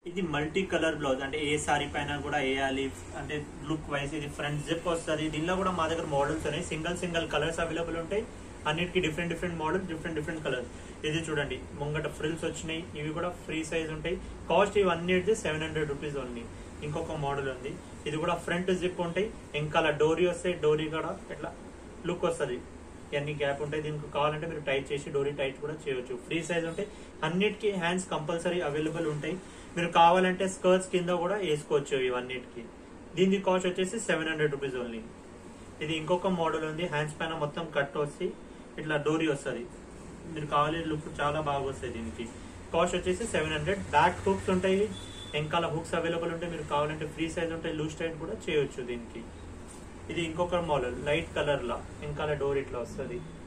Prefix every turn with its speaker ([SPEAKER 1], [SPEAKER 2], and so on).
[SPEAKER 1] ఇది multi colour blouse అంటే ఏ sorry పైన కూడా వేయాలి అంటే లుక్ వైజ్ ఇది ఫ్రంట్ జిప్ వస్తుంది దీనిలో కూడా మా దగ్గర మోడల్స్ ఉన్నాయి సింగిల్ సింగిల్ కలర్స్ అవైలబుల్ ఉంటాయి అన్నిటికీ different different models different different colours ఇది చూడండి ముంగట ఫ్రిల్స్ వచ్చినాయి ఇవి కూడా ఫ్రీ సైజ్ ఉంటాయి కాస్ట్ ఇవన్నీ సెవెన్ హండ్రెడ్ రూపీస్ ఓన్లీ ఇంకొక మోడల్ ఉంది ఇది కూడా ఫ్రంట్ జిప్ ఉంటాయి ఇంకా డోరీ వస్తాయి డోరీ కూడా ఇట్లా లుక్ వస్తుంది ఇవన్నీ గ్యాప్ ఉంటాయి దీనికి కావాలంటే మీరు టైట్ చేసి డోరీ టైట్ కూడా చేయొచ్చు ఫ్రీ సైజ్ ఉంటాయి అన్నిటికీ హ్యాండ్స్ కంపల్సరీ అవైలబుల్ ఉంటాయి మీరు కావాలంటే స్కర్ట్స్ కింద కూడా వేసుకోవచ్చు ఇవన్నిటికి దీని కాస్ట్ వచ్చేసి సెవెన్ హండ్రెడ్ రూపీస్ ఓన్లీ ఇది ఇంకొక మోడల్ ఉంది హ్యాండ్స్ పైన మొత్తం కట్ వచ్చి ఇట్లా డోరీ వస్తుంది మీరు కావాలి లుక్ చాలా బాగా వస్తుంది దీనికి కాస్ట్ వచ్చేసి సెవెన్ హండ్రెడ్ బ్యాక్ హుక్స్ ఉంటాయి వెనకాల హుక్స్ అవైలబుల్ ఉంటాయి మీరు కావాలంటే ఫ్రీ సైజ్ ఉంటాయి లూజ్ టైట్ కూడా చేయొచ్చు దీనికి ఇది ఇంకొక మోడల్ లైట్ కలర్ లా వెనకాల డోర్ ఇట్లా వస్తుంది